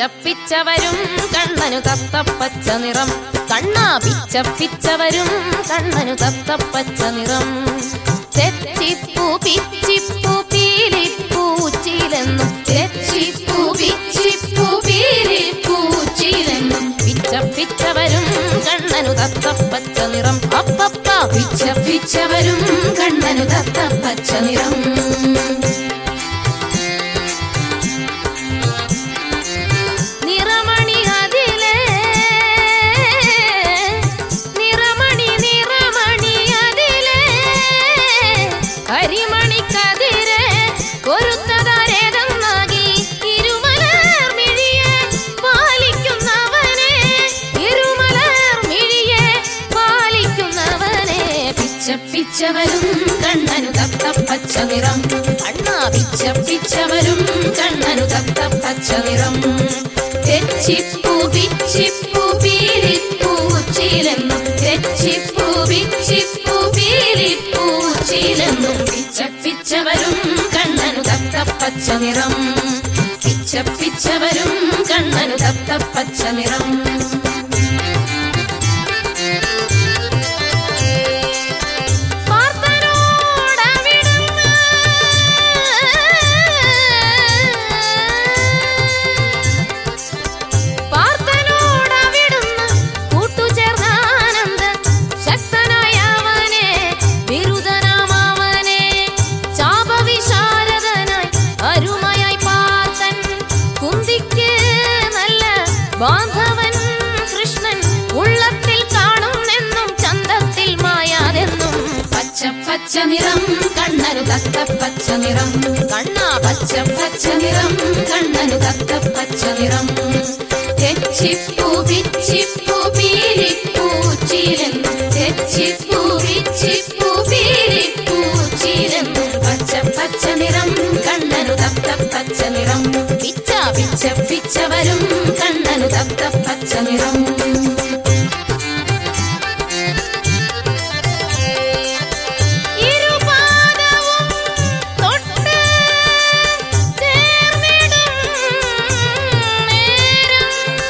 പിച്ചപ്പിച്ചവരും കണ്ണനു തത്തപ്പച്ച നിറം കണ്ണാ പിച്ചപ്പിച്ചവരും കണ്ണനു തത്തപ്പച്ച നിറം തെച്ചിപ്പൂ പിച്ചിപ്പൂ പീലിപ്പൂച്ചിലെന്നും തെച്ചിപ്പൂ പിച്ചിപ്പൂ പീലിപ്പൂച്ചിലെന്നും പിച്ചപ്പിച്ചവരും കണ്ണനു തത്തപ്പച്ച നിറം അപ്പപ്പ പിച്ചപ്പിച്ചവരും കണ്ണനു തത്തപ്പച്ച നിറം നിറമണി അതിലെ നിറമണി നിറമണി അതിലെ കരിമണിക്കതിരെ കൊരുത്തതാരേതെന്നാകി ഇരുമലർ മിഴിയെ പാലിക്കുന്നവനെ ഇരുമലർ മിഴിയെ പാലിക്കുന്നവനെ പിച്ചപ്പിച്ചവരും കണ്ണനു തത്തപ്പച്ച നിറം അണ്ണാ പിച്ചപ്പിച്ചവരും കണ്ണനു തത്തപ്പച്ച നിറം തെച്ചിപ്പൂ പിച്ചിപ്പൂ പീലിപ്പൂച്ചിലെന്നും തെച്ചിപ്പൂ പിച്ചിപ്പൂ പീലിപ്പൂച്ചിലെന്നും പിച്ചപ്പിച്ചവരും കണ്ണനു തത്തപ്പച്ച നിറം പിച്ചപ്പിച്ചവരും കണ്ണനു തത്തപ്പച്ച നിറം പാർത്തനോടവിടുന്ന് പാർത്തനോടവിടുന്ന് കൂട്ടുചേർന്നാനന്ദ ശക്തനായ അവനെ ബിരുദനാമവനെ ചാപവിശാരദനായി അരുമയായി പാർത്തൻ കുന്തിക്ക് നല്ല ബാന്ധവൻ കൃഷ്ണൻ ഉള്ളത്തിൽ കാണുന്നെന്നും ചന്തത്തിൽ മായാതെന്നും പച്ച പച്ച നിറം കണ്ണനു തത്ത പച്ച നിറം കണ്ണാ പച്ച പച്ച നിറം കണ്ണനു തത്ത പച്ച നിറം തെച്ചിപ്പൂ പിച്ചിപ്പൂ പീലിപ്പൂച്ചിലെന്നും തെച്ചിപ്പൂ പിച്ചിപ്പൂ പീലിപ്പൂച്ചിലെന്നും പച്ച പച്ച നിറം കണ്ണനു തത്ത പച്ച നിറം പിച്ച പിച്ച പിച്ചവരും കണ്ണനു തത്ത പച്ച നിറം ഇരുപാദവും തൊട്ട് ചേർന്നിടും നേരം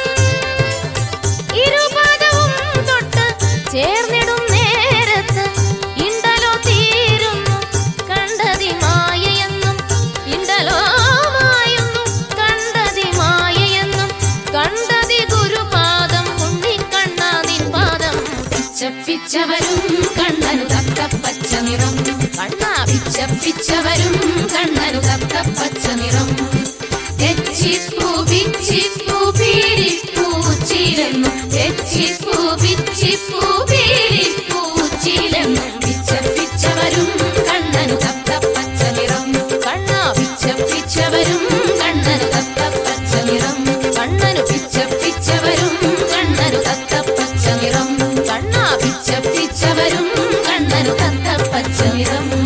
ഇരുപാദവും തൊട്ട് ചേർന്നിടും നേരത്ത് ഇണ്ടലോ തീരുന്നു കണ്ടതി മായയെന്നും ഇണ്ടലോ മായുന്നു കണ്ടതി മായയെന്നും കണ്ടതി ഗുരുപാദം ഉണ്ണിക്കണ്ണാതിൻ പാദം പിച്ചപ്പിച്ചവരും കണ്ണനു തത്തപ്പച്ച നിറം കണ്ണാ പിച്ചപ്പിച്ചവരും കണ്ണനു തത്തപ്പച്ച നിറം തെച്ചിപ്പൂ പിച്ചിപ്പൂ പീലിപ്പൂച്ചിലെന്നും തെച്ചിപ്പൂ പിച്ചിപ്പൂ പീലിപ്പൂച്ചിലെന്നും പിച്ചപ്പിച്ചവരും കണ്ണനു തത്തപ്പച്ച നിറം കണ്ണാ പിച്ചപ്പിച്ചവരും കണ്ണനു തത്തപ്പച്ച നിറം കണ്ണനു പിച്ചപ്പിച്ചവരും കണ്ണനു തത്തപ്പച്ച നിറം കണ്ണാ പിച്ചപ്പിച്ചവരും കണ്ണനു തത്തപ്പച്ച നിറം